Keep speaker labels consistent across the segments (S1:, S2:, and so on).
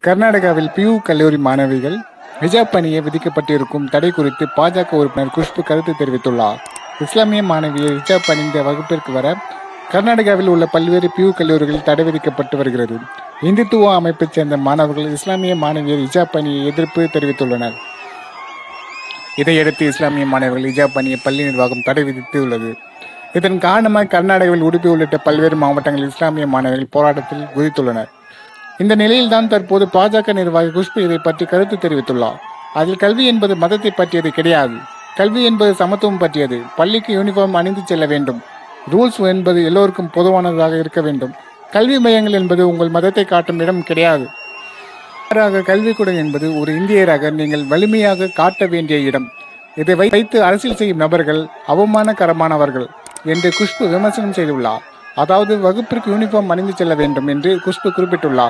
S1: கர்நாடகாவில் பியூ கல்லூரி மாணவிகள் ஹிஜாப் அணிய விதிக்கப்பட்டிருக்கும் தடை குறித்து பாஜக உறுப்பினர் குஷ்பு கருத்து தெரிவித்துள்ளார் இஸ்லாமிய மாணவியை ஹிஜாப் அணிந்த வகுப்பிற்கு வர கர்நாடகாவில் உள்ள பல்வேறு பியூ கல்லூரிகளில் தடை விதிக்கப்பட்டு வருகிறது இந்துத்துவ அமைப்பைச் சேர்ந்த மாணவர்கள் இஸ்லாமிய மாணவியர் ஹிஜாப் அணியை எதிர்ப்பு தெரிவித்துள்ளனர் இதையடுத்து இஸ்லாமிய மாணவர்கள் ஹிஜாப் அணியை பள்ளி நிர்வாகம் தடை விதித்துள்ளது இதன் காரணமாக கர்நாடகாவில் உடுப்பி உள்ளிட்ட பல்வேறு மாவட்டங்களில் இஸ்லாமிய மாணவர்கள் போராட்டத்தில் குதித்துள்ளனர் இந்த நிலையில்தான் தற்போது பாஜக நிர்வாகி குஷ்பு இதை பற்றி கருத்து தெரிவித்துள்ளார் அதில் கல்வி என்பது மதத்தை பற்றியது கிடையாது கல்வி என்பது சமத்துவம் பற்றியது பள்ளிக்கு யூனிஃபார்ம் அணிந்து செல்ல வேண்டும் ரூல்ஸ் என்பது எல்லோருக்கும் பொதுவானதாக இருக்க வேண்டும் கல்வி மையங்கள் என்பது உங்கள் மதத்தை காட்டும் இடம் கிடையாது மாறாக கல்விக்கூடம் என்பது ஒரு இந்தியராக நீங்கள் வலிமையாக காட்ட வேண்டிய இடம் இதை வைத்து அரசியல் செய்யும் நபர்கள் அவமானகரமானவர்கள் என்று குஷ்பு விமர்சனம் செய்துள்ளார் அதாவது வகுப்பிற்கு யூனிஃபார்ம் அணிந்து செல்ல வேண்டும் என்று குஷ்பு குறிப்பிட்டுள்ளார்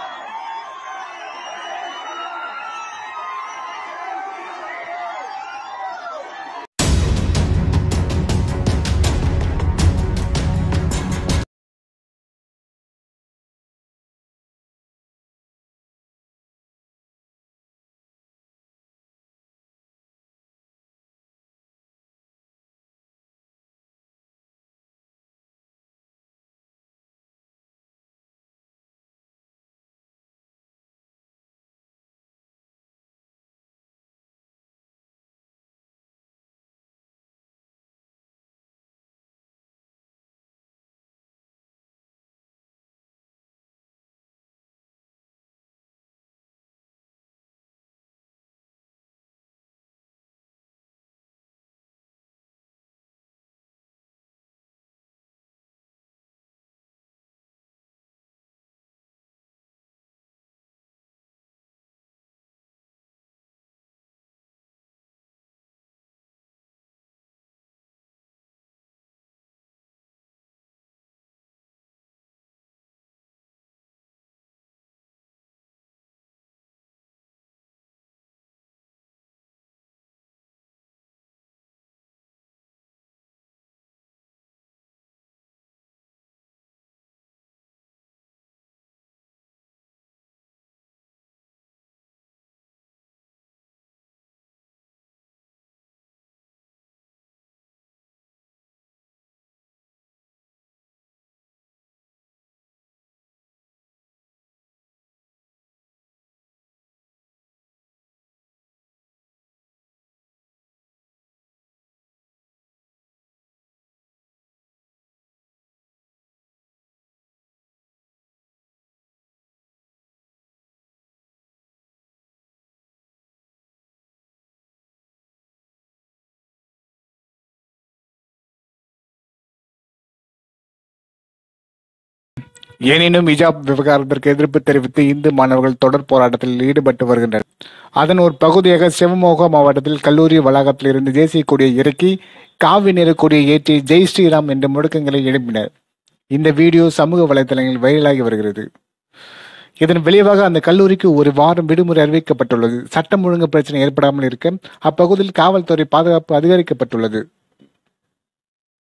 S1: எனினும் ஹிஜாப் விவகாரத்திற்கு எதிர்ப்பு தெரிவித்து இந்து மாணவர்கள் தொடர் போராட்டத்தில் ஈடுபட்டு வருகின்றனர் அதன் ஒரு பகுதியாக சிவமோகா மாவட்டத்தில் கல்லூரி வளாகத்தில் இருந்து தேசிய கொடியை இறக்கி காவி நிற கொடியை ஏற்றி ஜெய் ஸ்ரீராம் என்ற முழக்கங்களை எழுப்பினர் இந்த வீடியோ சமூக வலைதளங்களில் வைரலாகி வருகிறது இதன் விளைவாக அந்த கல்லூரிக்கு ஒரு வாரம் விடுமுறை அறிவிக்கப்பட்டுள்ளது சட்டம் ஒழுங்கு பிரச்சனை ஏற்படாமல் இருக்க அப்பகுதியில் காவல்துறை பாதுகாப்பு அதிகரிக்கப்பட்டுள்ளது